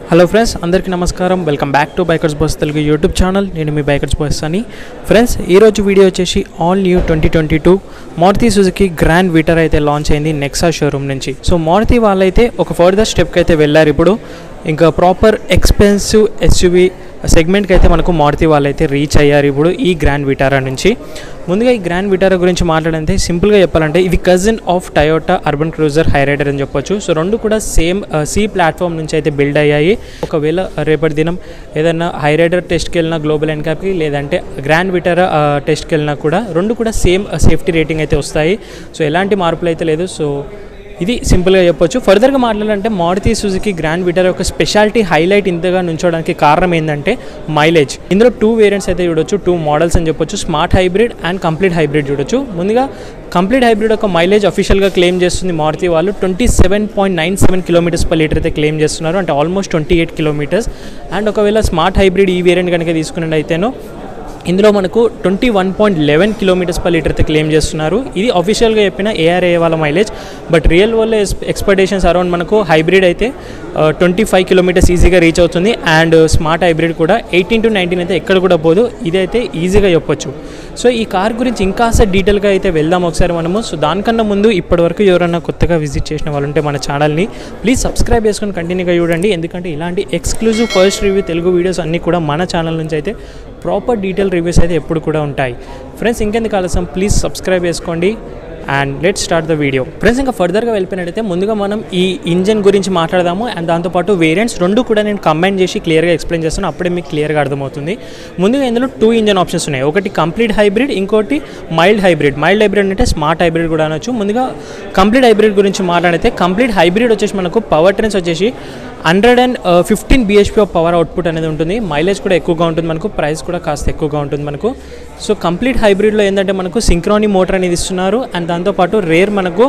hello friends అందరికీ నమస్కారం welcome back to bikers boss Telugu YouTube channel నేను మీ బైకర్స్ బాస్ అని ఫ్రెండ్స్ ఈరోజు వీడియో వచ్చేసి all new twenty twenty two Maruti Suzuki grand Vitara అయితే లాంచ్ అయింది నెక్సా షోరూమ్ నుంచి సో మారుతి వాళ్ళైతే ఒక ఫర్దర్ స్టెప్కి అయితే వెళ్ళారు ఇప్పుడు ఇంకా ప్రాపర్ ఎక్స్పెన్సివ్ ఎస్యూవి సెగ్మెంట్కి అయితే మనకు మారుతి వాళ్ళైతే రీచ్ అయ్యారు ఇప్పుడు ఈ గ్రాండ్ విటారా నుంచి ముందుగా ఈ గ్రాండ్ విటారా గురించి మాట్లాడంటే సింపుల్గా చెప్పాలంటే ఇది cousin of Toyota urban cruiser hyryder అని చెప్పొచ్చు సో రెండు కూడా సేమ్ సి ప్లాట్ఫామ్ నుంచి అయితే బిల్డ్ అయ్యాయి ఒకవేళ రేపటి దినం ఏదైనా హైరైడర్ టెస్ట్కి వెళ్ళినా గ్లోబల్ ఎన్కాప్కి లేదంటే గ్రాండ్ విటారా టెస్ట్కి వెళ్ళినా కూడా రెండు కూడా సేమ్ సేఫ్టీ రేటింగ్ అయితే వస్తాయి సో ఎలాంటి మార్పులు అయితే లేదు సో ఇది సింపుల్గా చెప్పొచ్చు ఫర్దర్గా మాట్లాడాలంటే మారుతి సుజుకి గ్రాండ్ విటర్ యొక్క స్పెషాలిటీ హైలైట్ ఇంతగా నుంచోడానికి కారణం ఏంటంటే మైలేజ్ ఇందులో టూ వేరియంట్స్ అయితే చూడొచ్చు టూ మోడల్స్ అని చెప్పొచ్చు smart hybrid and complete hybrid చూడొచ్చు ముందుగా కంప్లీట్ హైబ్రిడ్ యొక్క మైలేజ్ అఫీషియల్గా క్లెయిమ్ చేస్తుంది మారుతి వాళ్ళు twenty seven point nine seven kilometres per litre అయితే క్లెయిమ్ చేస్తున్నారు అంటే almost twenty eight kilometres and ఒకవేళ స్మార్ట్ హైబ్రిడ్ ఈ వేరియంట్ కనుక తీసుకున్నట్టయితేనో ఇందులో మనకు twenty one point eleven kilometres per litre అయితే క్లెయిమ్ చేస్తున్నారు ఇది అఫీషియల్గా చెప్పిన ఏఆర్ఏ వాళ్ళ మైలేజ్ బట్ రియల్ వల్ల ఎక్స్పెక్టేషన్స్ అరౌండ్ మనకు హైబ్రిడ్ అయితే ట్వంటీ ఫైవ్ కిలోమీటర్స్ ఈజీగా రీచ్ అవుతుంది అండ్ స్మార్ట్ హైబ్రిడ్ కూడా ఎయిటీన్ టు నైన్టీన్ అయితే ఎక్కడ కూడా పోదు ఇదైతే ఈజీగా చెప్పొచ్చు సో ఈ కార్ గురించి ఇంకాస్త డీటెయిల్గా అయితే వెళ్దాం ఒకసారి మనము సో దానికన్నా ముందు ఇప్పటివరకు ఎవరైనా కొత్తగా విజిట్ చేసిన వాళ్ళు ఉంటే మన ఛానల్ని ప్లీజ్ సబ్స్క్రైబ్ చేసుకొని కంటిన్యూగా చూడండి ఎందుకంటే ఇలాంటి exclusive first review Telugu videos అన్నీ కూడా మన ఛానల్ నుంచి అయితే ప్రాపర్ డీటెయిల్ రివ్యూస్ అయితే ఎప్పుడు కూడా ఉంటాయి ఫ్రెండ్స్ ఇంకెందుకు ఆలస్యం ప్లీజ్ సబ్స్క్రైబ్ చేసుకోండి and let start the video friends ఇంకా ఫర్దర్గా వెళ్ళిపోయినట్టయితే ముందుగా మనం ఈ ఇంజన్ గురించి మాట్లాడదాము అండ్ దాంతోపాటు వేరియంట్స్ రెండు కూడా నేను కంబైన్ చేసి క్లియర్గా ఎక్స్ప్లెయిన్ చేస్తాను అప్పుడే మీకు క్లియర్గా అర్థమవుతుంది ముందుగా ఇందులో టూ ఇంజన్ ఆప్షన్స్ ఉన్నాయి ఒకటి కంప్లీట్ హైబ్రిడ్ ఇంకోటి మైల్డ్ హైబ్రిడ్ మైల్డ్ హైబ్రిడ్ అంటే స్మార్ట్ హైబ్రిడ్ కూడా అనొచ్చు ముందుగా కంప్లీట్ హైబ్రిడ్ గురించి మాట్లాడితే కంప్లీట్ హైబ్రిడ్ వచ్చేసి మనకు పవర్ ట్రెన్స్ వచ్చేసి hundred and fifteen BHP of power output అనేది ఉంటుంది మైలేజ్ కూడా ఎక్కువగా ఉంటుంది మనకు ప్రైస్ కూడా కాస్త ఎక్కువగా ఉంటుంది మనకు సో కంప్లీట్ హైబ్రిడ్లో ఏంటంటే మనకు సింక్రోని మోటార్ అనేది ఇస్తున్నారు అండ్ దాంతోపాటు రేర్ మనకు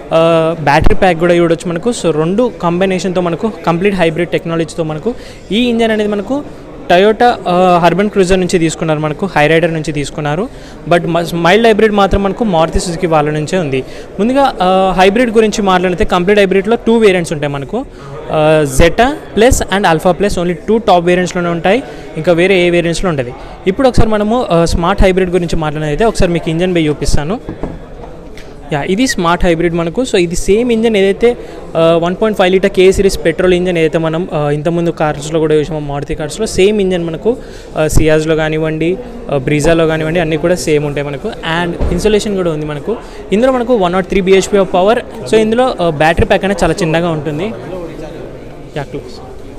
బ్యాటరీ ప్యాక్ కూడా చూడొచ్చు మనకు సో రెండు కాంబినేషన్తో మనకు కంప్లీట్ హైబ్రిడ్ టెక్నాలజీతో మనకు ఈ ఇంజన్ అనేది మనకు టయోటా హర్బన్ క్రూజర్ నుంచి తీసుకున్నారు మనకు హైరైడర్ నుంచి తీసుకున్నారు బట్ మైల్డ్ హైబ్రిడ్ మాత్రం మనకు మారుతి సుజుకి వాళ్ళ నుంచే ఉంది ముందుగా హైబ్రిడ్ గురించి మాట్లాడితే కంప్లీట్ హైబ్రిడ్లో టూ వేరియంట్స్ ఉంటాయి మనకు Zeta plus and Alpha plus only two top వేరియంట్స్లోనే ఉంటాయి ఇంకా వేరే ఏ వేరియంట్స్లో ఉంటుంది ఇప్పుడు ఒకసారి మనము స్మార్ట్ హైబ్రిడ్ గురించి మాట్లాడినైతే ఒకసారి మీకు ఇంజన్ బై చూపిస్తాను యా ఇది స్మార్ట్ హైబ్రిడ్ మనకు సో ఇది సేమ్ ఇంజన్ ఏదైతే one point five litre K series petrol engine ఏదైతే మనం ఇంతకుముందు కార్స్లో కూడా చూసాము మారుతి కార్స్లో సేమ్ ఇంజన్ మనకు సియాజ్లో కానివ్వండి బ్రీజాలో కానివ్వండి అన్నీ కూడా సేమ్ ఉంటాయి మనకు అండ్ ఇన్సులేషన్ కూడా ఉంది మనకు ఇందులో మనకు one naught three BHP of power so ఇందులో బ్యాటరీ ప్యాక్ అనేది చాలా చిన్నగా ఉంటుంది yeah close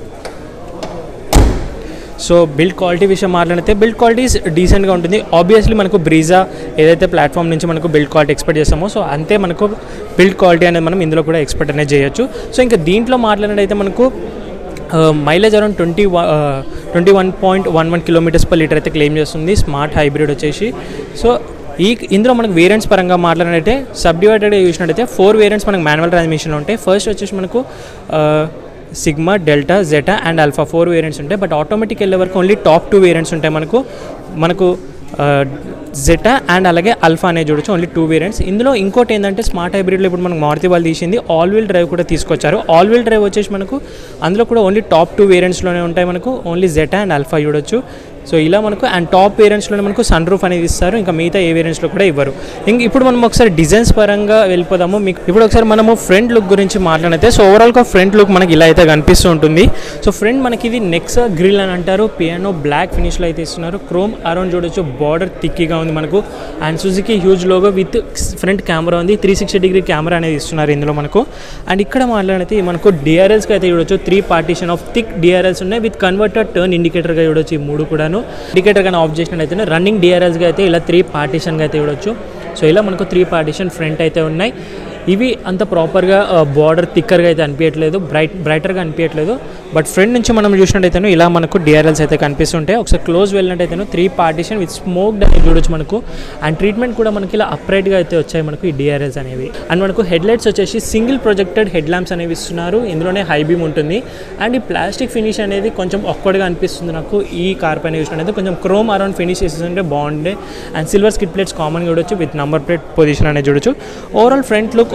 so build quality విషయం మాట్లాడితే బిల్డ్ క్వాలిటీ డీసెంట్గా ఉంటుంది ఆబ్వియస్లీ మనకు బ్రీజా ఏదైతే ప్లాట్ఫామ్ నుంచి మనకు బిల్డ్ క్వాలిటీ ఎక్స్పెక్ట్ చేస్తామో సో అంతే మనకు బిల్డ్ క్వాలిటీ అనేది మనం ఇందులో కూడా ఎక్స్పెక్ట్ అనేది చేయొచ్చు సో ఇంకా దీంట్లో మాట్లాడినట్టయితే మనకు mileage around twenty twenty one point one one kilometres per litre అయితే క్లెయిమ్ చేస్తుంది స్మార్ట్ హైబ్రిడ్ వచ్చేసి సో ఈ ఇందులో మనకు వేరియంట్స్ పరంగా మాట్లాడినట్టయితే సబ్ డివైడెడ్గా చూసినట్టయితే ఫోర్ వేరియంట్స్ మనకు మాన్యువల్ ట్రాన్స్మిషన్ ఉంటాయి ఫస్ట్ వచ్చేసి మనకు Sigma Delta Zeta and Alpha four variants ఉంటాయి బట్ ఆటోమేటిక్ వెళ్ళే వరకు ఓన్లీ టాప్ టూ వేరియంట్స్ ఉంటాయి మనకు మనకు జెటా అండ్ అలాగే అల్ఫా అనేది చూడొచ్చు ఓన్లీ టూ వేరియంట్స్ ఇందులో ఇంకోటి ఏంటంటే స్మార్ట్ హైబ్రిడ్లో ఇప్పుడు మనకు మారుతి వాళ్ళు తీసింది ఆల్ వీల్ డ్రైవ్ కూడా తీసుకొచ్చారు ఆల్ వీల్ డ్రైవ్ వచ్చేసి మనకు అందులో కూడా ఓన్లీ టాప్ టూ వేరియంట్స్లోనే ఉంటాయి మనకు ఓన్లీ జెటా అండ్ అల్ఫా చూడొచ్చు సో ఇలా మనకు అండ్ టాప్ వేరియంట్స్లోనే మనకు సన్ రూఫ్ అనేది ఇస్తారు ఇంకా మిగతా ఏ వేరియంట్స్లో కూడా ఇవ్వరు ఇంక ఇప్పుడు మనం ఒకసారి డిజైన్స్ పరంగా వెళ్ళిపోదాము మీకు ఇప్పుడు ఒకసారి మనము ఫ్రంట్ లుక్ గురించి మాట్లాడితే సో ఓవరాల్గా ఫ్రంట్ లుక్ మనకి ఇలా అయితే కనిపిస్తూ ఉంటుంది సో ఫ్రంట్ మనకి ఇది నెక్సా గ్రిల్ అని అంటారు పియానో బ్లాక్ ఫినిష్లో అయితే ఇస్తున్నారు క్రోమ్ అరౌండ్ చూడొచ్చు బార్డర్ థిక్గా ఉంది మనకు and Suzuki huge logo with front camera ఉంది త్రీ సిక్స్టీ డిగ్రీ కెమెరా అనేది ఇస్తున్నారు ఇందులో మనకు అండ్ ఇక్కడ మాట్లాడితే మనకు డిఆర్ఎల్స్కి అయితే చూడొచ్చు three partition of thick DRLs ఉన్నాయి విత్ కన్వర్టర్ టర్న్ ఇండికేటర్గా చూడొచ్చు ఈ మూడు కూడాను ఇండికేటర్ కానీ ఆఫ్ చేసినట్టయితే రన్నింగ్ డిఆర్ఎల్స్గా అయితే ఇలా త్రీ పార్టీషన్గా అయితే చూడొచ్చు సో ఇలా మనకు త్రీ పార్టీషన్ ఫ్రంట్ అయితే ఉన్నాయి ఇవి అంత ప్రాపర్గా బార్డర్ థిక్కర్గా అయితే అనిపించట్లేదు బ్రైట్ బ్రైటర్గా అనిపించట్లేదు బట్ ఫ్రంట్ నుంచి మనం చూసినట్టయితే ఇలా మనకు డిఆర్ఎల్స్ అయితే కనిపిస్తుంటాయి ఒకసారి క్లోజ్ వెళ్ళినట్టయితే త్రీ పార్టీషన్ విత్ స్మోక్ అనేది చూడొచ్చు మనకు అండ్ ట్రీట్మెంట్ కూడా మనకి ఇలా అప్రైట్గా అయితే వచ్చాయి మనకు ఈ డిఆర్ఎల్స్ అనేవి అండ్ మనకు హెడ్ లైట్స్ వచ్చేసి సింగిల్ ప్రొజెక్టెడ్ హెడ్ ల్యాంప్స్ అనేవి ఇస్తున్నారు ఇందులోనే హై బీమ్ ఉంటుంది అండ్ ఈ ప్లాస్టిక్ ఫినిష్ అనేది కొంచెం ఒక్కడిగా అనిపిస్తుంది నాకు ఈ కార్ పైన చూసినట్టయితే కొంచెం క్రోమ్ అరౌండ్ ఫినిష్ చేస్తుంటే బాగుండే అండ్ సిల్వర్ స్కిట్ ప్లేట్స్ కామన్గా చూడొచ్చు విత్ నంబర్ ప్లేట్ పొజిషన్ అనేది చూడొచ్చు overall front look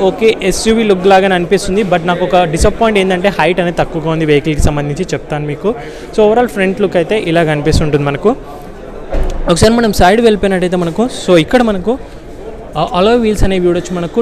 okay SUV look లాగానే అనిపిస్తుంది బట్ నాకు ఒక డిసప్పాయింట్ ఏంటంటే హైట్ అనేది తక్కువగా ఉంది వెహికల్కి సంబంధించి చెప్తాను మీకు సో ఓవరాల్ ఫ్రంట్ లుక్ అయితే ఇలా కనిపిస్తుంటుంది మనకు ఒకసారి మనం సైడ్ వెళ్ళిపోయినట్టయితే మనకు సో ఇక్కడ మనకు అలో వీల్స్ అనేవి చూడొచ్చు మనకు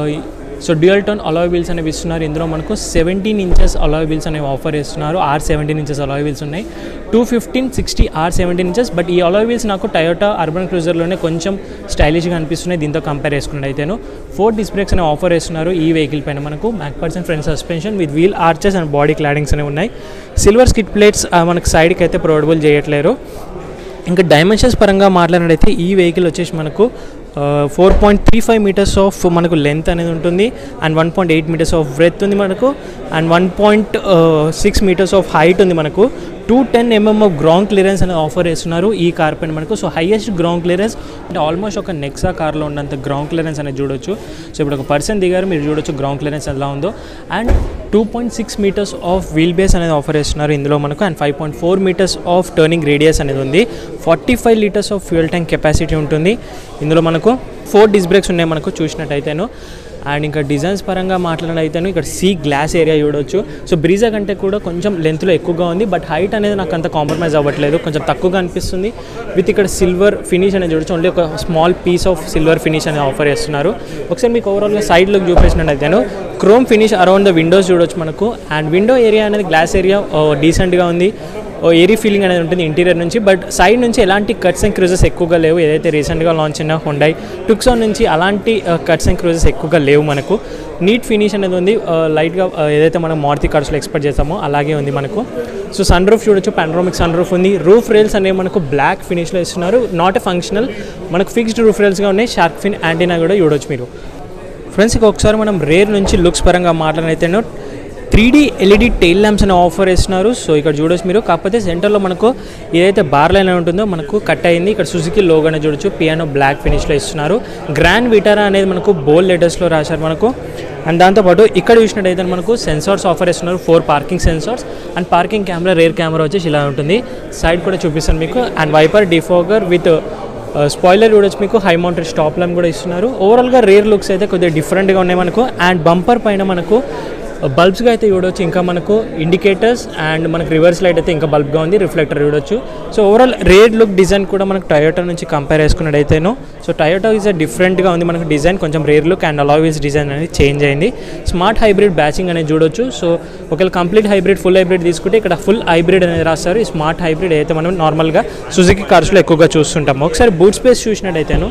so dual tone alloy wheels అనేవి ఇస్తున్నారు ఇందులో మనకు సెవెంటీన్ ఇంచెస్ అలాయ్ వీల్స్ అనేవి ఆఫర్ చేస్తున్నారు or seventeen inches alloy wheels ఉన్నాయి two fifteen sixty or seventeen inches but ఈ అలాయ్ వీల్స్ నాకు టయోటా అర్బన్ క్రూజర్లోనే కొంచెం స్టైలిష్గా అనిపిస్తున్నాయి దీంతో కంపేర్ చేసుకున్నట్టు అయితేను ఫోర్ డిస్ బ్రేక్స్ అనేవి ఆఫర్ చేస్తున్నారు ఈ వెహికల్ పైన మనకు MacPherson front suspension with wheel arches and body claddings అనేవి ఉన్నాయి సిల్వర్ స్కిట్ ప్లేట్స్ మనకు సైడ్కి అయితే ప్రొవైడబుల్ చేయట్లేరు ఇంకా డైమెన్షన్స్ పరంగా మాట్లాడినట్టయితే ఈ వెహికల్ వచ్చేసి మనకు four point three five metres of మనకు లెంత్ అనేది ఉంటుంది and one point eight metres of breadth ఉంది మనకు and one point six metres of height ఉంది మనకు two ten mm of ground clearance అనేది ఆఫర్ చేస్తున్నారు ఈ కార్ పైన మనకు సో హైయెస్ట్ గ్రౌండ్ క్లియరెన్స్ అంటే ఆల్మోస్ట్ ఒక నెక్సా కార్లో ఉన్నంత గ్రౌండ్ క్లియరెన్స్ అనేది చూడొచ్చు సో ఇప్పుడు ఒక పర్సన్ దిగారు మీరు చూడొచ్చు గ్రౌండ్ క్లియరెన్స్ ఎలా ఉందో and two point six metres of wheel base అనేది ఆఫర్ చేస్తున్నారు ఇందులో మనకు and five point four metres of turning radius అనేది ఉంది forty five litres of fuel tank capacity ఉంటుంది ఇందులో మనకు ఫోర్ డిస్ బ్రేక్స్ ఉన్నాయి మనకు చూసినట్టయితేను అండ్ ఇంకా డిజైన్స్ పరంగా మాట్లాడినైతేను ఇక్కడ సీ గ్లాస్ ఏరియా చూడొచ్చు సో బ్రీజా కంటే కూడా కొంచెం లెంత్లో ఎక్కువగా ఉంది బట్ హైట్ అనేది నాకు అంత కాంప్రమైజ్ అవ్వట్లేదు కొంచెం తక్కువగా అనిపిస్తుంది విత్ ఇక్కడ సిల్వర్ ఫినిష్ అనేది చూడొచ్చు ఓన్లీ ఒక small piece of silver finish అనేది ఆఫర్ చేస్తున్నారు ఒకసారి మీకు ఓవరాల్గా సైడ్ లుక్ చూపించినట్టయితేను chrome finish around the windows చూడొచ్చు మనకు అండ్ విండో ఏరియా అనేది గ్లాస్ ఏరియా డీసెంట్గా ఉంది ఏరీ ఫీలింగ్ అనేది ఉంటుంది ఇంటీరియర్ నుంచి బట్ సైడ్ నుంచి ఎలాంటి కట్స్ అండ్ క్రూజెస్ ఎక్కువగా లేవు ఏదైతే రీసెంట్గా లాంచ్ అయిన హుండై టుక్సాన్ నుంచి అలాంటి కట్స్ అండ్ క్రూజెస్ ఎక్కువగా లేవు మనకు నీట్ ఫినిష్ అనేది ఉంది లైట్గా ఏదైతే మనం మారుతి కార్స్లో ఎక్స్పెక్ట్ చేస్తామో అలాగే ఉంది మనకు సో సన్ రూఫ్ చూడొచ్చు పాండ్రోమిక్ సన్ రూఫ్ ఉంది రూఫ్ రేల్స్ అనేవి మనకు బ్లాక్ ఫినిష్లో ఇస్తున్నారు నాట్ ఎ ఫంక్షనల్ మనకు ఫిక్స్డ్ రూఫ్ రేల్స్గా ఉన్నాయి షార్క్ ఫిన్ యాంటీనా కూడా చూడొచ్చు మీరు ఫ్రెండ్స్ ఇక ఒకసారి మనం రేర్ నుంచి లుక్స్ పరంగా మాట్లాడినైతేనో three D LED tail lamps అనే ఆఫర్ ఇస్తున్నారు సో ఇక్కడ చూడొచ్చు మీరు కాకపోతే సెంటర్లో మనకు ఏదైతే బార్ లైన్ ఉంటుందో మనకు కట్ అయింది ఇక్కడ సుజుకి లోగానే చూడొచ్చు పియానో బ్లాక్ ఫినిష్లో ఇస్తున్నారు గ్రాండ్ విటారా అనేది మనకు బోల్ లెటర్స్లో రాశారు మనకు అండ్ దాంతోపాటు ఇక్కడ చూసినట్టయితే మనకు సెన్సార్స్ ఆఫర్ ఇస్తున్నారు four parking sensors and parking camera rear camera వచ్చేసి ఇలా ఉంటుంది సైడ్ కూడా చూపిస్తాను మీకు and wiper defogger with spoiler చూడొచ్చు మీకు హై మౌంటెడ్ స్టాప్ ల్యాంప్ కూడా ఇస్తున్నారు ఓవరాల్గా రేర్ లుక్స్ అయితే కొద్దిగా డిఫరెంట్గా ఉన్నాయి మనకు అండ్ బంపర్ పైన మనకు బల్బ్స్గా అయితే చూడవచ్చు ఇంకా మనకు ఇండికేటర్స్ అండ్ మనకు రివర్స్ లైట్ అయితే ఇంకా బల్బ్గా ఉంది రిఫ్లెక్టర్ చూడొచ్చు so overall rear look design కూడా మనకు టయోటా నుంచి కంపేర్ చేసుకున్నట్టయితేను సో టయోటా ఈజ్ డిఫరెంట్గా ఉంది మనకు డిజైన్ కొంచెం రేర్ లుక్ అండ్ అలావిస్ డిజైన్ అనేది చేంజ్ అయింది స్మార్ట్ హైబ్రిడ్ బ్యాచింగ్ అనేది చూడొచ్చు సో ఒకవేళ కంప్లీట్ హైబ్రిడ్ ఫుల్ హైబ్రిడ్ తీసుకుంటే ఇక్కడ ఫుల్ హైబ్రిడ్ అనేది రాస్తారు ఈ స్మార్ట్ హైబ్రిడ్ అయితే మనం నార్మల్గా సుజుకి కార్స్లో ఎక్కువగా చూస్తుంటాము ఒకసారి బూట్ స్పేస్ చూసినట్టయితేను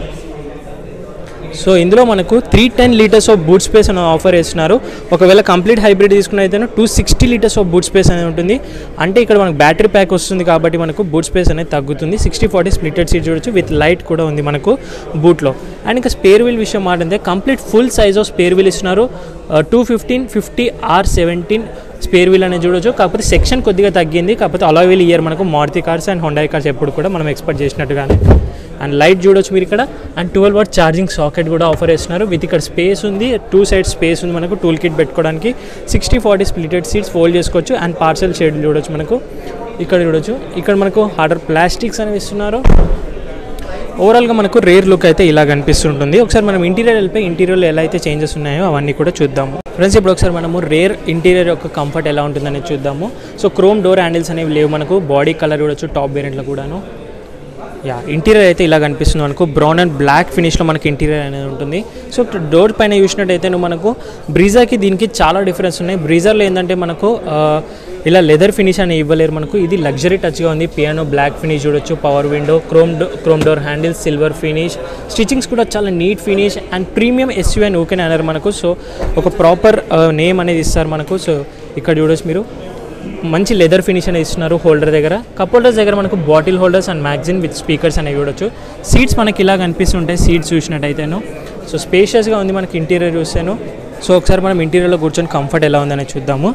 సో ఇందులో మనకు three ten litres of boot space అని ఆఫర్ చేస్తున్నారు ఒకవేళ కంప్లీట్ హైబ్రిడ్ తీసుకున్నైతే two sixty litres of boot space అనేది ఉంటుంది అంటే ఇక్కడ మనకు బ్యాటరీ ప్యాక్ వస్తుంది కాబట్టి మనకు బూట్ స్పేస్ అనేది తగ్గుతుంది సిక్స్టీ ఫార్టీ స్ప్లిటెడ్ సీట్ చూడొచ్చు విత్ లైట్ కూడా ఉంది మనకు బూట్లో అండ్ ఇంకా స్పేర్ వీల్ విషయం మాట్లాడితే complete full size of spare wheel ఇస్తున్నారు two fifteen fifty or seventeen spare wheel అనేది చూడొచ్చు కాకపోతే సెక్షన్ కొద్దిగా తగ్గింది కాకపోతే అలా వీల్ ఇయర్ మనకు Maruti cars and Hyundai cars ఎప్పుడు కూడా మనం ఎక్స్పెక్ట్ చేసినట్టుగానే అండ్ లైట్ చూడొచ్చు మీరు ఇక్కడ and twelve watt charging socket కూడా ఆఫర్ చేస్తున్నారు విత్ ఇక్కడ స్పేస్ ఉంది టూ సైడ్ స్పేస్ ఉంది మనకు టూల్ కిట్ పెట్టుకోవడానికి sixty forty splitted seats fold చేసుకోవచ్చు అండ్ పార్సల్ షేడ్ చూడొచ్చు మనకు ఇక్కడ చూడొచ్చు ఇక్కడ మనకు హార్డర్ ప్లాస్టిక్స్ అనేవి ఇస్తున్నారు ఓవరాల్గా మనకు రేర్ లుక్ అయితే ఇలా కనిపిస్తుంటుంది ఒకసారి మనం ఇంటీరియర్ వెళ్ళిపోయి ఇంటీరియర్లో ఎలా అయితే చేంజెస్ ఉన్నాయో అవన్నీ కూడా చూద్దాము ఫ్రెండ్స్ ఇప్పుడు ఒకసారి మనము రేర్ ఇంటీరియర్ యొక్క కంఫర్ట్ ఎలా ఉంటుందని చూద్దాము సో క్రోమ్ డోర్ హ్యాండిల్స్ అనేవి లేవు మనకు బాడీ కలర్ చూడొచ్చు టాప్ వేరియంట్లో కూడాను యా ఇంటీరియర్ అయితే ఇలా కనిపిస్తుంది మనకు బ్రౌన్ అండ్ బ్లాక్ ఫినిష్లో మనకి ఇంటీరియర్ అనేది ఉంటుంది సో డోర్ పైన చూసినట్టయితే నువ్వు మనకు బ్రీజాకి దీనికి చాలా డిఫరెన్స్ ఉన్నాయి బ్రీజర్లో ఏంటంటే మనకు ఆ, ఇలా లెదర్ ఫినిష్ అని ఇవ్వలేరు మనకు ఇది లగ్జరీ టచ్గా ఉంది పియానో బ్లాక్ ఫినిష్ చూడొచ్చు power window chrome door chrome door handles silver finish stitchings కూడా చాలా neat finish and premium SU అని ఊకే అన్నారు మనకు సో ఒక ప్రాపర్ నేమ్ అనేది ఇస్తారు మనకు సో ఇక్కడ చూడొచ్చు మీరు మంచి లెదర్ ఫినిష్ అనేది ఇస్తున్నారు హోల్డర్ దగ్గర కప్ హోల్డర్స్ దగ్గర మనకు bottle holders and magazine with speakers అనేవి చూడొచ్చు సీట్స్ మనకి ఇలా కనిపిస్తుంటాయి సీట్స్ చూసినట్టయితేను సో స్పేషియస్గా ఉంది మనకి ఇంటీరియర్ చూసాను సో ఒకసారి మనం ఇంటీరియర్లో కూర్చొని కంఫర్ట్ ఎలా ఉందనేది చూద్దాము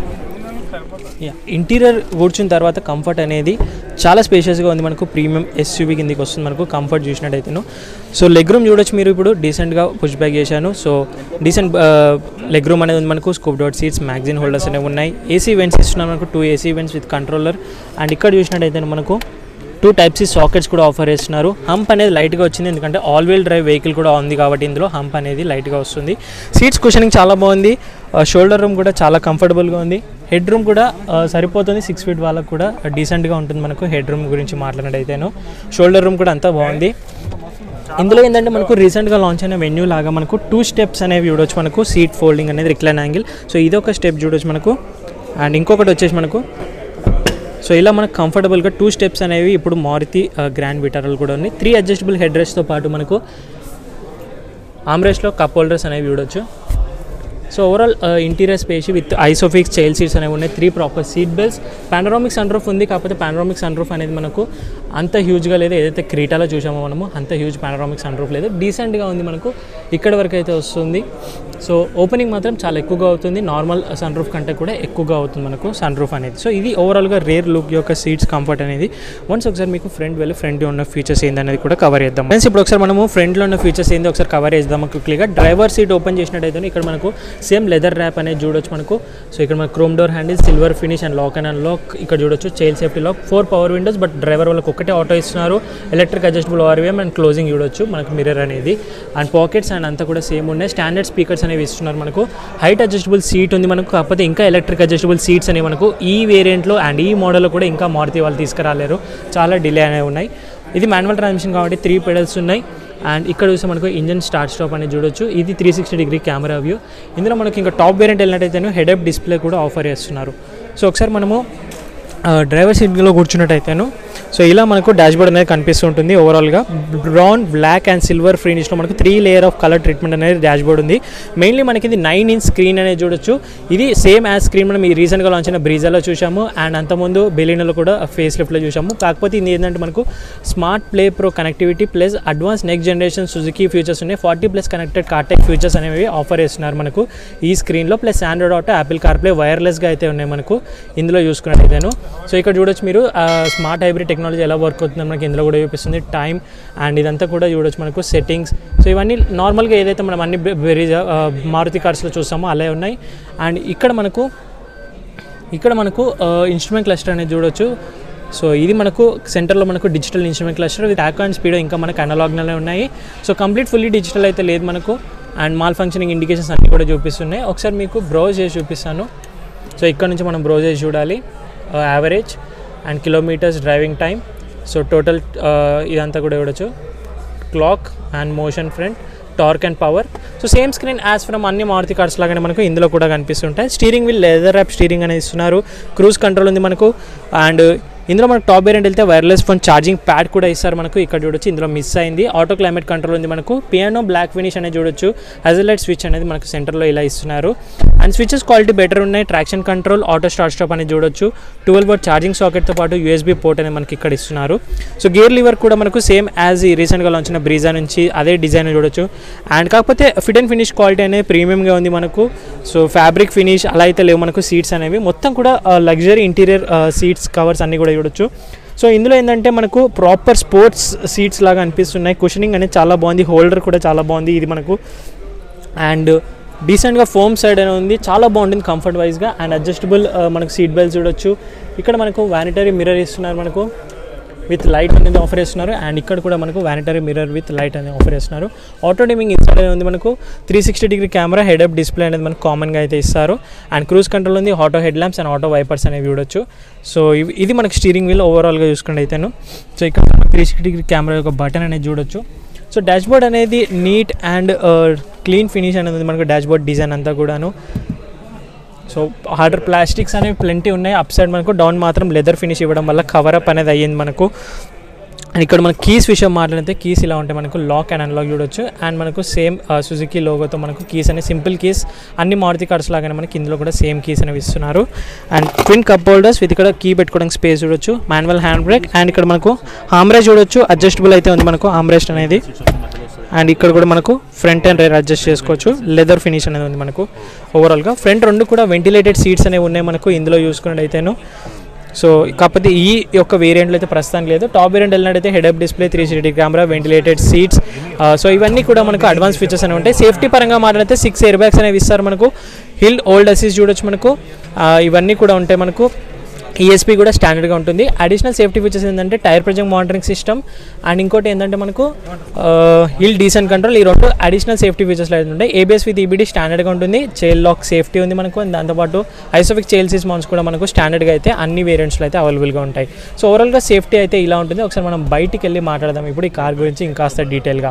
యా ఇంటీరియర్ కూర్చున్న తర్వాత కంఫర్ట్ అనేది చాలా స్పేషియస్గా ఉంది మనకు ప్రీమియం ఎస్యూవీ కిందకి వస్తుంది మనకు కంఫర్ట్ చూసినట్టయితేను సో లెగ్ రూమ్ చూడొచ్చు మీరు ఇప్పుడు డీసెంట్గా పుష్ బ్యాక్ చేశాను సో డీసెంట్ లెగ్ రూమ్ అనేది ఉంది మనకు scoop dot seats magazine holders అనేవి ఉన్నాయి ఏసీ వెంట్స్ ఇస్తున్నాం మనకు two AC vents with controller and ఇక్కడ చూసినట్టయితే మనకు టూ టైప్స్ ఈ సాకెట్స్ కూడా ఆఫర్ చేస్తున్నారు హంప్ అనేది లైట్గా వచ్చింది ఎందుకంటే ఆల్ వీల్ డ్రైవ్ వెహికల్ కూడా ఉంది కాబట్టి ఇందులో హంప్ అనేది లైట్గా వస్తుంది సీట్స్ కుషనింగ్ చాలా బాగుంది షోల్డర్ రూమ్ కూడా చాలా కంఫర్టబుల్గా ఉంది హెడ్ రూమ్ కూడా ఆ, సరిపోతుంది సిక్స్ ఫీట్ వాళ్ళకు కూడా డీసెంట్గా ఉంటుంది మనకు హెడ్ రూమ్ గురించి మాట్లాడినట్టయితేను షోల్డర్ రూమ్ కూడా అంతా బాగుంది ఇందులో ఏంటంటే మనకు రీసెంట్గా లాంచ్ అయిన వెన్యూ లాగా మనకు టూ స్టెప్స్ అనేవి చూడొచ్చు మనకు సీట్ ఫోల్డింగ్ అనేది రిక్లైన్ యాంగిల్ సో ఇది ఒక స్టెప్ చూడొచ్చు మనకు అండ్ ఇంకొకటి వచ్చేసి మనకు సో ఇలా మనకు కంఫర్టబుల్గా టూ స్టెప్స్ అనేవి ఇప్పుడు మారుతి గ్రాండ్ విటారల్ కూడా ఉన్నాయి త్రీ అడ్జస్టబుల్ హెడ్ రెస్ట్తో పాటు మనకు ఆమ్రెస్ట్లో కప్ హోల్డర్స్ అనేవి చూడొచ్చు so overall interior space with ISOFIX child seats అనేవి ఉన్నాయి three proper seat belts panoramic sun roof ఉంది కాకపోతే పానరామిక్ సన్ రూఫ్ అనేది మనకు అంత హ్యూజ్గా లేదు ఏదైతే క్రీటాలో చూసామో మనము అంత హ్యూజ్ పానరామిక్ సన్ రూఫ్ లేదు డీసెంట్గా ఉంది మనకు ఇక్కడ వరకు అయితే వస్తుంది సో ఓపెనింగ్ మాత్రం చాలా ఎక్కువగా అవుతుంది నార్మల్ సన్ రూఫ్ కంటే కూడా ఎక్కువగా అవుతుంది మనకు సన్ రూఫ్ అనేది సో ఇది ఓవరాల్గా రేర్ లుక్ యొక్క సీట్స్ కంఫర్ట్ అనేది వన్స్ ఒకసారి మీకు ఫ్రంట్ వెళ్ళి ఫ్రంట్ ఉన్న ఫీచర్స్ ఏందనేది కూడా కవర్ చేద్దాం ఫ్రెండ్స్ ఇప్పుడు ఒకసారి మనము ఫ్రంట్లో ఉన్న ఫీచర్స్ ఏంది ఒకసారి కవర్ చేద్దాం క్విక్లీగా డ్రైవర్ సీట్ ఓపెన్ చేసినట్టయితే ఇక్కడ మనకు సేమ్ లెదర్ ర్యాప్ అనేది చూడొచ్చు మనకు సో ఇక్కడ మనకు chrome door handle silver finish and lock and unlock ఇక్కడ చూడొచ్చు child safety lock four power windows but driver వాళ్ళకి ఒకటే ఆటో ఇస్తున్నారు electric adjustable ORVM and closing చూడొచ్చు మనకు మిర్రర్ అనేది అండ్ పాకెట్స్ అండ్ అంతా కూడా సేమ్ ఉన్నాయి స్టాండర్డ్ స్పీకర్స్ అనేవి ఇస్తున్నారు మనకు హైట్ అడ్జస్టబుల్ సీట్ ఉంది మనకు కాకపోతే ఇంకా ఎలక్ట్రిక్ అడ్జస్టబుల్ సీట్స్ అనేవి మనకు ఈ వేరియంట్లో అండ్ ఈ మోడల్లో కూడా ఇంకా మారుతి వాళ్ళు తీసుకురాలేరు చాలా డిలే అనేవి ఉన్నాయి ఇది మాన్యువల్ ట్రాన్స్మిషన్ కాబట్టి త్రీ పెడల్స్ ఉన్నాయి అండ్ ఇక్కడ చూస్తే మనకు ఇంజన్ స్టార్ట్ స్టాప్ అనేది చూడొచ్చు ఇది three sixty degree camera view ఇందులో మనకి ఇంకా టాప్ వేరియంట్ వెళ్ళినట్టయితే హెడ్ అప్ డిస్ప్లే కూడా ఆఫర్ చేస్తున్నారు సో ఒకసారి మనము డ్రైవర్ సీట్లో కూర్చున్నట్టయితేను సో ఇలా మనకు డాష్బోర్డ్ అనేది కనిపిస్తుంటుంది ఓవరాల్గా బ్రౌన్ బ్లాక్ అండ్ సిల్వర్ ఫినిష్లో మనకు three layer of colour treatment అనేది డాష్బోర్డ్ ఉంది మెయిన్లీ మనకి ఇది నైన్ ఇంచ్ స్క్రీన్ అనేది చూడొచ్చు ఇది సేమ్ యాజ్ స్క్రీన్ మనం ఈ రీసెంట్గా లాంచ్ అయిన బ్రీజాలో చూసాము అండ్ అంతకుముందు బెలినలో కూడా ఫేస్ లిఫ్ట్లో చూసాము కాకపోతే ఇది ఏంటంటే మనకు smart play pro connectivity plus advance next generation Suzuki features ఉన్నాయి forty plus connected car tech features అనేవి ఆఫర్ చేస్తున్నారు మనకు ఈ స్క్రీన్లో plus Android Auto Apple CarPlay వైర్లెస్గా అయితే ఉన్నాయి మనకు ఇందులో చూసుకున్నట్టయితేను సో ఇక్కడ చూడొచ్చు మీరు స్మార్ట్ హైబ్రిడ్ టెక్నాలజీ ఎలా వర్క్ అవుతుందో మనకి ఇందులో కూడా చూపిస్తుంది టైం అండ్ ఇదంతా కూడా చూడొచ్చు మనకు సెట్టింగ్స్ సో ఇవన్నీ నార్మల్గా ఏదైతే మనం అన్ని బెరీజ్ మారుతి కార్స్లో చూస్తామో అలాగే ఉన్నాయి అండ్ ఇక్కడ మనకు ఇక్కడ మనకు ఇన్స్ట్రుమెంట్ క్లస్టర్ అనేది చూడొచ్చు సో ఇది మనకు సెంటర్లో మనకు డిజిటల్ ఇన్స్ట్రుమెంట్ క్లస్టర్ విత్ యాక్ అండ్ స్పీడ్ ఇంకా మనకు అనలాగ్నలే ఉన్నాయి సో కంప్లీట్ ఫుల్లీ డిజిటల్ అయితే లేదు మనకు అండ్ మాల్ ఫంక్షనింగ్ ఇండికేషన్స్ అన్నీ కూడా చూపిస్తున్నాయి ఒకసారి మీకు బ్రౌజ్ చేసి చూపిస్తాను సో ఇక్కడ నుంచి మనం బ్రౌజ్ చేసి చూడాలి average and kilometres driving time so total ఇదంతా కూడా చూడొచ్చు clock and motion front torque and power so same screen as from అన్ని మారుతి కార్స్ లాగానే మనకు ఇందులో కూడా కనిపిస్తుంటాయి స్టీరింగ్ వీల్ లెదర్ యాప్ స్టీరింగ్ అనేది ఇస్తున్నారు క్రూజ్ కంట్రోల్ ఉంది మనకు అండ్ ఇందులో మనకు టాప్ వేరియంట్ వెళ్తే వైర్లెస్ ఫోన్ ఛార్జింగ్ ప్యాడ్ కూడా ఇస్తారు మనకు ఇక్కడ చూడొచ్చు ఇందులో మిస్ అయింది ఆటో క్లైమేట్ కంట్రోల్ ఉంది మనకు పియానో బ్లాక్ ఫినిష్ అనేది చూడొచ్చు హెజలైట్ స్విచ్ అనేది మనకు సెంటర్లో ఇలా ఇస్తున్నారు అండ్ స్విచెస్ క్వాలిటీ బెటర్ ఉన్నాయి traction control auto start stop అనేది చూడొచ్చు ట్వెల్వ్ వర్డ్ ఛార్జింగ్ సాకెట్తో పాటు యూఎస్బీ పోర్ట్ అనేది మనకి ఇక్కడ ఇస్తున్నారు సో గేర్ లివర్ కూడా మనకు సేమ్ యాజ్ ఈ రీసెంట్గా లాంచ్ అయిన బ్రీజా నుంచి అదే డిజైన్ చూడొచ్చు అండ్ కాకపోతే ఫిట్ అండ్ ఫినిష్ క్వాలిటీ అనేది ప్రీమియంగా ఉంది మనకు సో ఫ్యాబ్రిక్ ఫినిష్ అలా అయితే లేవు మనకు సీట్స్ అనేవి మొత్తం కూడా లగ్జరీ ఇంటీరియర్ సీట్స్ కవర్స్ అన్నీ కూడా చూడొచ్చు సో ఇందులో ఏంటంటే మనకు ప్రాపర్ స్పోర్ట్స్ సీట్స్ లాగా అనిపిస్తున్నాయి కుషనింగ్ అనేది చాలా బాగుంది హోల్డర్ కూడా చాలా బాగుంది ఇది మనకు అండ్ డీసెంట్గా ఫోమ్ సైడ్ అని ఉంది చాలా బాగుంటుంది కంఫర్ట్ వైజ్గా అండ్ అడ్జస్టబుల్ మనకు సీట్ బెల్ట్స్ చూడొచ్చు ఇక్కడ మనకు వ్యానిటరీ మిర్రర్ ఇస్తున్నారు మనకు విత్ లైట్ అనేది ఆఫర్ చేస్తున్నారు అండ్ ఇక్కడ కూడా మనకు వ్యానిటరీ మిర్రర్ విత్ లైట్ అనేది ఆఫర్ చేస్తున్నారు ఆటో డిమింగ్ ఇన్సైడ్ అనేది ఉంది మనకు three sixty degree camera head up display అనేది మనకు కామన్గా అయితే ఇస్తారు అండ్ క్రూజ్ కంట్రోల్ ఉంది auto head lamps and auto wipers అనేవి చూడొచ్చు సో ఇవి ఇది మనకు స్టీరింగ్ వీల్ ఓవరాల్గా చూసుకుంటే అయితేను సో ఇక్కడ త్రీ సిక్స్టీ డిగ్రీ కెమెరా యొక్క బటన్ అనేది చూడొచ్చు సో డాష్బోర్డ్ అనేది నీట్ అండ్ క్లీన్ ఫినిష్ అనేది ఉంది మనకు డాష్బోర్డ్ డిజైన్ అంతా కూడాను సో హార్డర్ ప్లాస్టిక్స్ అనేవి ప్లెంటీ ఉన్నాయి అప్ సైడ్ మనకు డౌన్ మాత్రం లెదర్ ఫినిష్ ఇవ్వడం వల్ల కవర్ అప్ అనేది అయ్యింది మనకు అండ్ ఇక్కడ మన కీస్ విషయం మాట్లాడితే కీస్ ఇలా ఉంటాయి మనకు లాక్ అండ్ అన్లాక్ చూడొచ్చు అండ్ మనకు సేమ్ సుజుకి లోగోతో మనకు కీస్ అనే సింపుల్ కీస్ అన్ని మారుతి కార్డ్స్ లాగానే మనకి ఇందులో కూడా సేమ్ కీస్ అనేవి ఇస్తున్నారు and twin cup holders with ఇక్కడ కీ పెట్టుకోవడానికి స్పేస్ చూడొచ్చు మాన్యువల్ హ్యాండ్ బ్రేక్ అండ్ ఇక్కడ మనకు హామ్రేజ్ చూడొచ్చు అడ్జస్టబుల్ అయితే ఉంది మనకు హామ్రెస్ట్ అనేది అండ్ ఇక్కడ కూడా మనకు ఫ్రంట్ అండ్ రైర్ అడ్జస్ట్ చేసుకోవచ్చు లెదర్ ఫినిష్ అనేది ఉంది మనకు ఓవరాల్గా ఫ్రంట్ రెండు కూడా వెంటిలేటెడ్ సీట్స్ అనేవి ఉన్నాయి మనకు ఇందులో చూసుకున్నట్టయితేను సో కాకపోతే ఈ యొక్క వేరియంట్లో అయితే ప్రస్తుతానికి లేదు టాప్ వేరియంట్ వెళ్ళినట్టయితే head up display three sixty camera ventilated seats so ఇవన్నీ కూడా మనకు అడ్వాన్స్ ఫీచర్స్ అనేవి ఉంటాయి సేఫ్టీ పరంగా మాట్లాడితే సిక్స్ ఎయిర్ బ్యాగ్స్ అనేవి ఇస్తారు మనకు హిల్ ఓల్డ్ అసీస్ చూడొచ్చు మనకు ఇవన్నీ కూడా ఉంటాయి మనకు ఈఎస్పీ కూడా స్టాండర్డ్గా ఉంటుంది అడిషనల్ సేఫ్టీ ఫీచర్స్ ఏంటంటే tyre pressure monitoring system and ఇంకోటి ఏంటంటే మనకు హిల్ డీసెంట్ కంట్రోల్ ఈ రెండు అడిషనల్ సేఫ్టీ ఫీచర్స్ అయితే ఉంటాయి ఏబిఎస్ విత్ ఈబీడీ స్టాండర్డ్గా ఉంటుంది చైల్ లాక్ సేఫ్టీ ఉంది మనకు and దాంతోపాటు ఐసోఫిక్ చైల్ సీస్ మౌంట్స్ కూడా మనకు స్టాండర్డ్గా అయితే అన్ని వేరియంట్స్లో అయితే అవైలబుల్గా ఉంటాయి సో ఓవరాల్గా సేఫ్టీ అయితే ఇలా ఉంటుంది ఒకసారి మనం బయటికి వెళ్ళి మాట్లాడదాం ఇప్పుడు ఈ కార్ గురించి ఇంకాస్త డీటెయిల్గా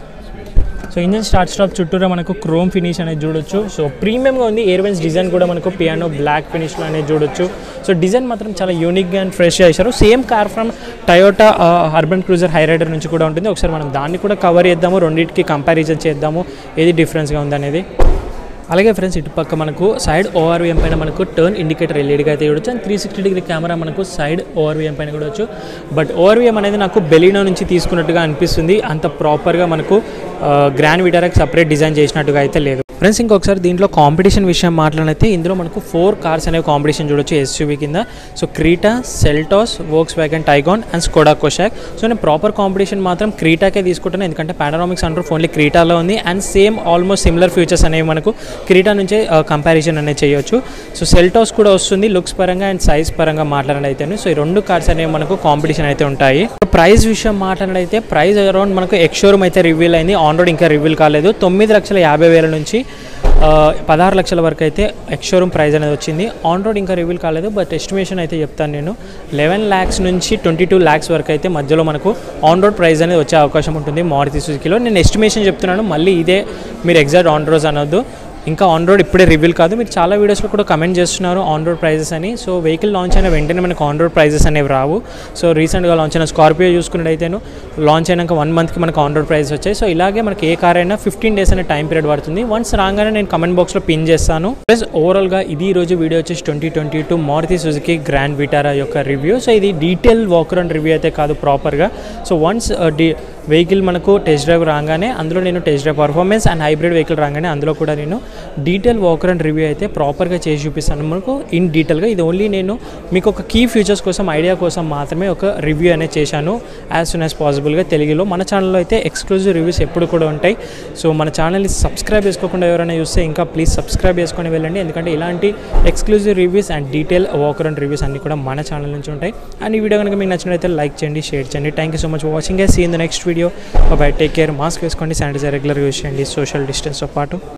సో ఇంజన్ స్టార్ట్ స్టాప్ చుట్టూరా మనకు క్రోమ్ ఫినిష్ అనేది చూడొచ్చు సో ప్రీమియంగా ఉంది ఎయిర్వెన్స్ డిజైన్ కూడా మనకు పియానో బ్లాక్ ఫినిష్లో అనేది చూడొచ్చు సో డిజైన్ మాత్రం చాలా యూనిక్గా అండ్ ఫ్రెష్గా చేశారు same car from Toyota urban Cruiser Hyryder నుంచి కూడా ఉంటుంది ఒకసారి మనం దాన్ని కూడా కవర్ చేద్దాము రెండింటికి కంపారిజన్ చేద్దాము ఏది డిఫరెన్స్గా ఉందనేది అలాగే ఫ్రెండ్స్ ఇటు పక్క మనకు సైడ్ ఓఆర్వీఎం పైన మనకు టర్న్ ఇండికేటర్ ఎల్ఈడిగా అయితే చూడొచ్చు and three sixty degree camera మనకు సైడ్ ఓఆర్వీఎం పైన కూడా వచ్చు బట్ ఓఆర్వీఎం అనేది నాకు బెలీనో నుంచి తీసుకున్నట్టుగా అనిపిస్తుంది అంత ప్రాపర్గా మనకు గ్రాండ్ విటారాకి సపరేట్ డిజైన్ చేసినట్టుగా అయితే లేదు ఫ్రెండ్స్ ఇంకొకసారి దీంట్లో కాంపిటీషన్ విషయం మాట్లాడితే ఇందులో మనకు ఫోర్ కార్స్ అనేవి కాంపిటీషన్ చూడొచ్చు ఎస్యూవీ కింద so Creta Seltos Volkswagen Taigun and Skoda Kushaq so నేను ప్రాపర్ కాంపిటీషన్ మాత్రం క్రీటాకే తీసుకుంటాను ఎందుకంటే పానారామిక్స్ అంటారు ఓన్లీ క్రీటాలో ఉంది and same almost similar features అనేవి మనకు క్రీటా నుంచే కంపారిజన్ అనేది చేయొచ్చు సో సెల్టాస్ కూడా వస్తుంది లుక్స్ పరంగా అండ్ సైజ్ పరంగా మాట్లాడినైతే సో ఈ రెండు కార్స్ అనేవి మనకు కాంపిటీషన్ అయితే ఉంటాయి ప్రైస్ విషయం మాట్లాడినైతే ప్రైస్ అరౌండ్ మనకు ఎక్స్షోరూమ్ అయితే రివీల్ అయింది ఆన్ రోడ్ ఇంకా రివీల్ కాలేదు తొమ్మిది లక్షల యాభై వేల నుంచి ఆ, పదహారు లక్షల వరకు అయితే ఎక్స్షోరూమ్ ప్రైస్ అనేది వచ్చింది ఆన్ రోడ్ ఇంకా రివీల్ కాలేదు బట్ ఎస్టిమేషన్ అయితే చెప్తాను నేను లెవెన్ ల్యాక్స్ నుంచి ట్వంటీ టూ ల్యాక్స్ వరకు అయితే మధ్యలో మనకు ఆన్ రోడ్ ప్రైస్ అనేది వచ్చే అవకాశం ఉంటుంది మారుతి సుజుకిలో నేను ఎస్టిమేషన్ చెప్తున్నాను మళ్ళీ ఇదే మీరు ఎగ్జాక్ట్ ఆన్ రోడ్ అనొద్దు ఇంకా ఆన్ రోడ్ ఇప్పుడే రివీల్ కాదు మీరు చాలా వీడియోస్లో కూడా కమెంట్ చేస్తున్నారు ఆన్ రోడ్ ప్రైజెస్ అని సో వెహికల్ లాంచ్ అయిన వెంటనే మనకు ఆన్ రోడ్ ప్రైజెస్ అనేవి రావు సో రీసెంట్గా లాంచ్ అయిన స్కార్పియో చూసుకున్నట్టయితేను లాంచ్ అయినాక వన్ మంత్కి మనకు ఆన్ రోడ్ ప్రైజెస్ వచ్చాయి సో ఇలాగే మనకి ఏ కార్ అయినా ఫిఫ్టీన్ డేస్ అనే టైం పీరియడ్ పడుతుంది వన్స్ రాగానే నేను కమెంట్ బాక్స్లో పిన్ చేస్తాను ప్లస్ ఓవరాల్గా ఇది ఈ రోజు వీడియో వచ్చేసి twenty twenty two Maruti Suzuki Grand Vitara యొక్క రివ్యూ సో ఇది డీటెయిల్ వాకర్ అండ్ రివ్యూ అయితే కాదు ప్రాపర్గా సో వన్స్ డి వెహికల్ మనకు టెస్ట్ డ్రైవ్ రాగానే అందులో నేను test drive performance and hybrid vehicle రాగానే అందులో కూడా నేను డీటెయిల్ వాకర్ అండ్ రివ్యూ అయితే ప్రాపర్గా చేసి చూపిస్తాను మనకు ఇన్ డీటెయిల్గా ఇది ఓన్లీ నేను మీకు ఒక కీ ఫీచర్స్ కోసం ఐడియా కోసం మాత్రమే ఒక రివ్యూ అనేది చేశాను యాజ్ సూన్ యాజ్ పాసిబుల్గా తెలుగులో మన ఛానల్లో అయితే ఎక్స్క్లూజివ్ రివ్యూస్ ఎప్పుడు కూడా ఉంటాయి సో మన ఛానల్ని సబ్స్క్రైబ్ చేసుకోకుండా ఎవరైనా చూస్తే ఇంకా ప్లీజ్ సబ్స్క్రైబ్ చేసుకొని వెళ్ళండి ఎందుకంటే ఇలాంటి exclusive reviews and detail walkaround reviews అన్ని కూడా మన ఛానల్ నుంచి ఉంటాయి అండ్ ఈ వీడియో కనుక మీకు నచ్చినట్లయితే లైక్ చేయండి షేర్ చేయండి thank you so much watching see in the next video bye take care mask వేసుకోండి శానిటైజర్ రెగ్యులర్గా యూస్ చేయండి సోషల్ డిస్టెన్స్తో పాటు